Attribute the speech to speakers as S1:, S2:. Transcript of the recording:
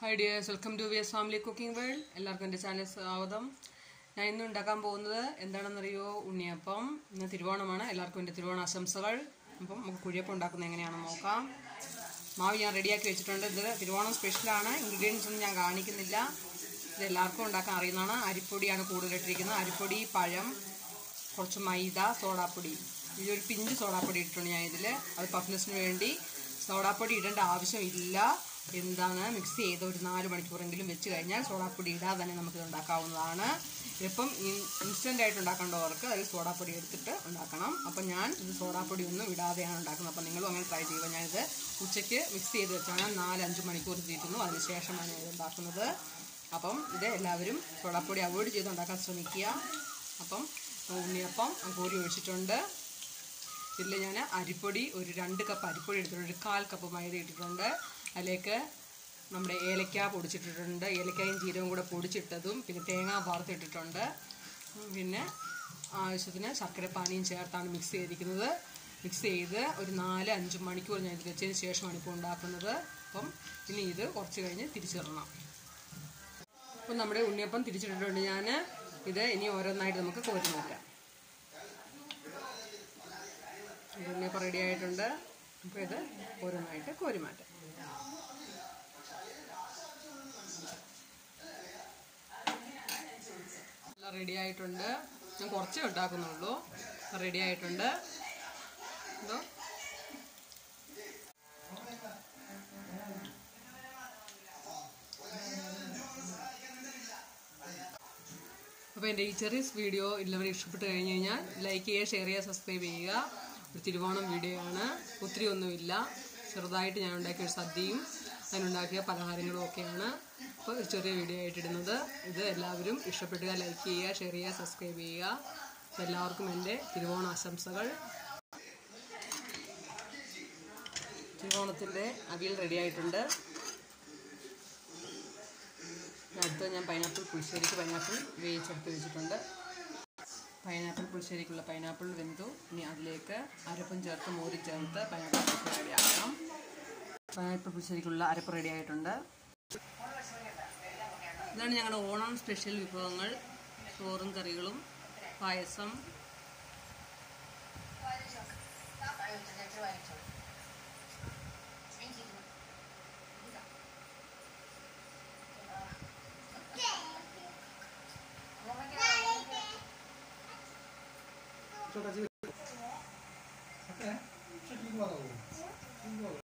S1: Hi dears welcome to V S family cooking world എല്ലാവർക്കും എൻ്റെ channel സ്വാഗതം ഞാൻ ഇന്ന് ഉണ്ടാക്കാൻ പോകുന്നത് എന്താണെന്നറിയോ ഉണ്ണിയപ്പം ഇന്ന് തിരുവോണമാണ് എല്ലാവർക്കും എൻ്റെ തിരുവോണ ആശംസകൾ അപ്പം നമുക്ക് കുഴിയപ്പം ഉണ്ടാക്കുന്നത് എങ്ങനെയാണെന്ന് നോക്കാം മാവ് ഞാൻ റെഡിയാക്കി വെച്ചിട്ടുണ്ട് ഇത് തിരുവോണം സ്പെഷ്യലാണ് ഇൻഗ്രീഡിയൻസ് ഒന്നും ഞാൻ കാണിക്കുന്നില്ല ഇത് എല്ലാവർക്കും ഉണ്ടാക്കാൻ അറിയുന്നതാണ് അരിപ്പൊടിയാണ് കൂടുതലിട്ടിരിക്കുന്നത് അരിപ്പൊടി പഴം കുറച്ച് മൈദ സോഡാപ്പൊടി ഇതൊരു പിഞ്ച് സോഡാപ്പൊടി ഇട്ടിട്ടുണ്ട് ഞാൻ ഇതിൽ അത് പഫ്നെസ്സിന് വേണ്ടി സോഡാപ്പൊടി ഇടേണ്ട ആവശ്യമില്ല എന്താണ് മിക്സ് ചെയ്ത് ഒരു നാല് മണിക്കൂറെങ്കിലും വെച്ച് കഴിഞ്ഞാൽ സോഡാപ്പൊടി ഇടാതെ തന്നെ നമുക്ക് ഇത് ഉണ്ടാക്കാവുന്നതാണ് ഇപ്പം ഇൻസ്റ്റൻ്റ് ആയിട്ട് ഉണ്ടാക്കേണ്ടവർക്ക് അതിൽ സോഡാപ്പൊടി എടുത്തിട്ട് ഉണ്ടാക്കണം അപ്പം ഞാൻ ഇത് സോഡാപ്പൊടി ഒന്നും ഇടാതെയാണ് ഉണ്ടാക്കുന്നത് അപ്പം നിങ്ങളും അങ്ങനെ ട്രൈ ചെയ്യുക ഞാനിത് ഉച്ചയ്ക്ക് മിക്സ് ചെയ്ത് വെച്ചാണ് നാലഞ്ച് മണിക്കൂർ തീറ്റുന്നു അതിന് ശേഷമാണ് ഞാൻ ഇത് ഉണ്ടാക്കുന്നത് അപ്പം ഇത് എല്ലാവരും സോഡാപ്പൊടി അവോയ്ഡ് ചെയ്ത് ഉണ്ടാക്കാൻ ശ്രമിക്കുക അപ്പം ഉണ്ണിയപ്പം കോരി ഒഴിച്ചിട്ടുണ്ട് ഇതിൽ ഞാൻ അരിപ്പൊടി ഒരു രണ്ട് കപ്പ് അരിപ്പൊടി എടുത്തിട്ടുണ്ട് ഒരു കാൽ കപ്പ് മൈദ ഇട്ടിട്ടുണ്ട് അതിലേക്ക് നമ്മുടെ ഏലക്ക പൊടിച്ചിട്ടിട്ടുണ്ട് ഏലക്കായും ജീരകവും കൂടെ പൊടിച്ചിട്ടതും പിന്നെ തേങ്ങ വറുത്തിട്ടിട്ടുണ്ട് പിന്നെ ആവശ്യത്തിന് ശർക്കരപ്പാനിയും ചേർത്താണ് മിക്സ് ചെയ്തിരിക്കുന്നത് മിക്സ് ചെയ്ത് ഒരു നാല് അഞ്ച് മണിക്കൂർ ഞാൻ ഇത് വെച്ചതിന് ശേഷമാണ് ഇപ്പോൾ ഉണ്ടാക്കുന്നത് അപ്പം ഇനി ഇത് കുറച്ച് കഴിഞ്ഞ് തിരിച്ചിടണം അപ്പം നമ്മുടെ ഉണ്ണിയപ്പം തിരിച്ചിട്ടിട്ടുണ്ട് ഞാൻ ഇത് ഇനി ഓരോന്നായിട്ട് നമുക്ക് കോരി നോക്കാം ഉണ്ണിയപ്പം റെഡി ആയിട്ടുണ്ട് അപ്പോൾ ഇത് ഓരോന്നായിട്ട് കോരി മാറ്റാം എല്ലാം റെഡി ആയിട്ടുണ്ട് ഞാൻ കുറച്ചേ ഉണ്ടാക്കുന്നുള്ളൂ റെഡി ആയിട്ടുണ്ട് എന്തോ അപ്പോൾ എൻ്റെ ഈ ചെറിയ വീഡിയോ എല്ലാവരും ഇഷ്ടപ്പെട്ട് കഴിഞ്ഞ് കഴിഞ്ഞാൽ ലൈക്ക് ചെയ്യുക ഷെയർ ചെയ്യുക സബ്സ്ക്രൈബ് ചെയ്യുക ഒരു തിരുവോണം വീഡിയോ ആണ് ഒത്തിരി ഒന്നുമില്ല ചെറുതായിട്ട് ഞാൻ ഉണ്ടാക്കിയ ഒരു സദ്യയും അതിനുണ്ടാക്കിയ പലഹാരങ്ങളും ഒക്കെയാണ് അപ്പോൾ ഒരു ചെറിയ വീഡിയോ ആയിട്ട് ഇടുന്നത് ഇത് എല്ലാവരും ഇഷ്ടപ്പെടുക ലൈക്ക് ചെയ്യുക ഷെയർ ചെയ്യുക സബ്സ്ക്രൈബ് ചെയ്യുക അപ്പോൾ എല്ലാവർക്കും എൻ്റെ തിരുവോണ ആശംസകൾ തിരുവോണത്തിൻ്റെ അവിയൽ റെഡി ആയിട്ടുണ്ട് അടുത്ത് ഞാൻ പൈനാപ്പിൾ പുളിശ്ശേരിക്ക് പൈനാപ്പിൾ വേവിച്ചെടുത്ത് വെച്ചിട്ടുണ്ട് പൈനാപ്പിൾ പുളിശ്ശേരിക്കുള്ള പൈനാപ്പിൾ വെന്തു ഇനി അതിലേക്ക് അരപ്പും ചേർത്ത് മോരി ചേർത്ത് പൈനാപ്പിൾ പുളിശ്ശേരി റെഡിയാക്കണം പൈനാപ്പിൾ പുളിശ്ശേരിക്കുള്ള അരപ്പ് റെഡി ആയിട്ടുണ്ട് ഇതാണ് ഞങ്ങളുടെ ഓണം സ്പെഷ്യൽ വിഭവങ്ങൾ ചോറും കറികളും പായസം
S2: 저 다시. 오케이. 쭉 이거 하라고. 이거.